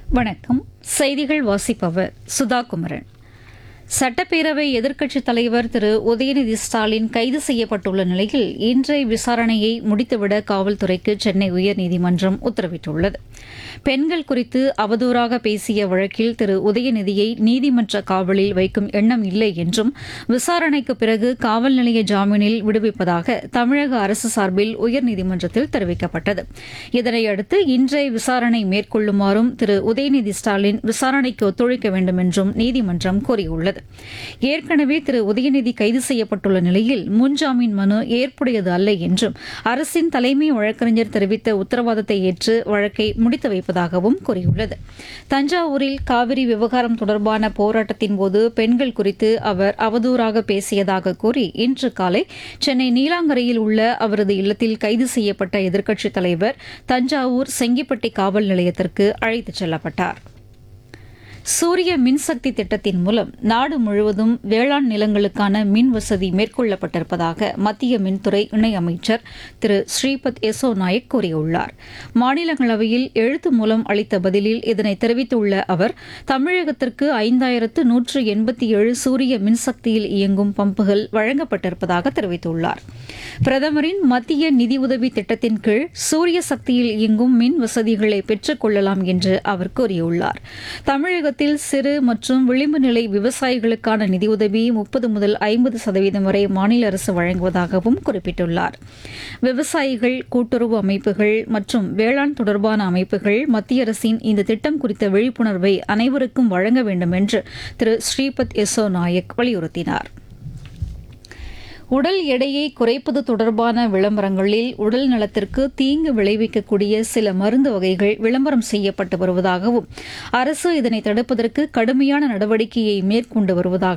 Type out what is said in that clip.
வணக்கம் செய்திகள் வாசிப்பவர் சுதா குமரன் சட்டப்பேரவை எதிர்க்கட்சித் தலைவர் திரு உதயநிதி ஸ்டாலின் கைது செய்யப்பட்டுள்ள நிலையில் இன்றைய விசாரணையை முடித்துவிட காவல்துறைக்கு சென்னை உயர்நீதிமன்றம் உத்தரவிட்டுள்ளது பெண்கள் குறித்து அவதூறாக பேசிய வழக்கில் திரு உதயநிதியை நீதிமன்ற காவலில் வைக்கும் எண்ணம் இல்லை என்றும் விசாரணைக்கு பிறகு காவல் நிலைய ஜாமீனில் விடுவிப்பதாக தமிழக அரசு சார்பில் உயர்நீதிமன்றத்தில் தெரிவிக்கப்பட்டது இதனையடுத்து இன்றைய விசாரணை மேற்கொள்ளுமாறும் திரு உதயநிதி ஸ்டாலின் விசாரணைக்கு ஒத்துழைக்க வேண்டும் என்றும் நீதிமன்றம் கோரியுள்ளது ஏற்கனவே திரு உதயநிதி கைது செய்யப்பட்டுள்ள நிலையில் முன்ஜாமீன் மனு ஏற்புடையது அல்ல என்றும் அரசின் தலைமை வழக்கறிஞர் தெரிவித்த உத்தரவாதத்தை ஏற்று வழக்கை முடித்து வைப்பதாகவும் கூறியுள்ளது தஞ்சாவூரில் காவிரி விவகாரம் தொடர்பான போராட்டத்தின் போது பெண்கள் குறித்து அவர் அவதூறாக பேசியதாக கூறி இன்று காலை சென்னை நீலாங்கரையில் உள்ள அவரது இல்லத்தில் கைது செய்யப்பட்ட எதிர்க்கட்சித் தலைவர் தஞ்சாவூர் செங்கிப்பட்டி காவல் நிலையத்திற்கு அழைத்துச் செல்லப்பட்டார் சூரிய மின்சக்தி திட்டத்தின் மூலம் நாடு முழுவதும் வேளாண் நிலங்களுக்கான மின் வசதி மேற்கொள்ளப்பட்டிருப்பதாக மத்திய மின்துறை இணையமைச்சர் திரு ஸ்ரீபத் யசோ நாயக் கூறியுள்ளார் மாநிலங்களவையில் எழுத்து மூலம் அளித்த பதிலில் இதனை தெரிவித்துள்ள அவர் தமிழகத்திற்கு ஐந்தாயிரத்து நூற்று எண்பத்தி ஏழு சூரிய மின்சக்தியில் இயங்கும் பம்புகள் வழங்கப்பட்டிருப்பதாக தெரிவித்துள்ளார் பிரதமரின் மத்திய நிதியுதவி திட்டத்தின் கீழ் சூரிய சக்தியில் இயங்கும் மின் வசதிகளை பெற்றுக் கொள்ளலாம் என்று அவர் கூறியுள்ளார் தமிழக தமிழகத்தில் சிறு மற்றும் விளிம்பு நிலை விவசாயிகளுக்கான நிதியுதவி முப்பது முதல் ஐம்பது சதவீதம் வரை மாநில அரசு வழங்குவதாகவும் குறிப்பிட்டுள்ளார் விவசாயிகள் கூட்டுறவு அமைப்புகள் மற்றும் வேளாண் தொடர்பான அமைப்புகள் மத்திய அரசின் இந்த திட்டம் குறித்த விழிப்புணர்வை அனைவருக்கும் வழங்க வேண்டும் என்று திரு ஸ்ரீபத் யசோ நாயக் வலியுறுத்தினார் உடல் எடையை குறைப்பது தொடர்பான விளம்பரங்களில் உடல் நலத்திற்கு தீங்கு விளைவிக்கக்கூடிய சில மருந்து வகைகள் விளம்பரம் செய்யப்பட்டு வருவதாகவும் அரசு இதனை தடுப்பதற்கு கடுமையான நடவடிக்கையை மேற்கொண்டு வருவதாக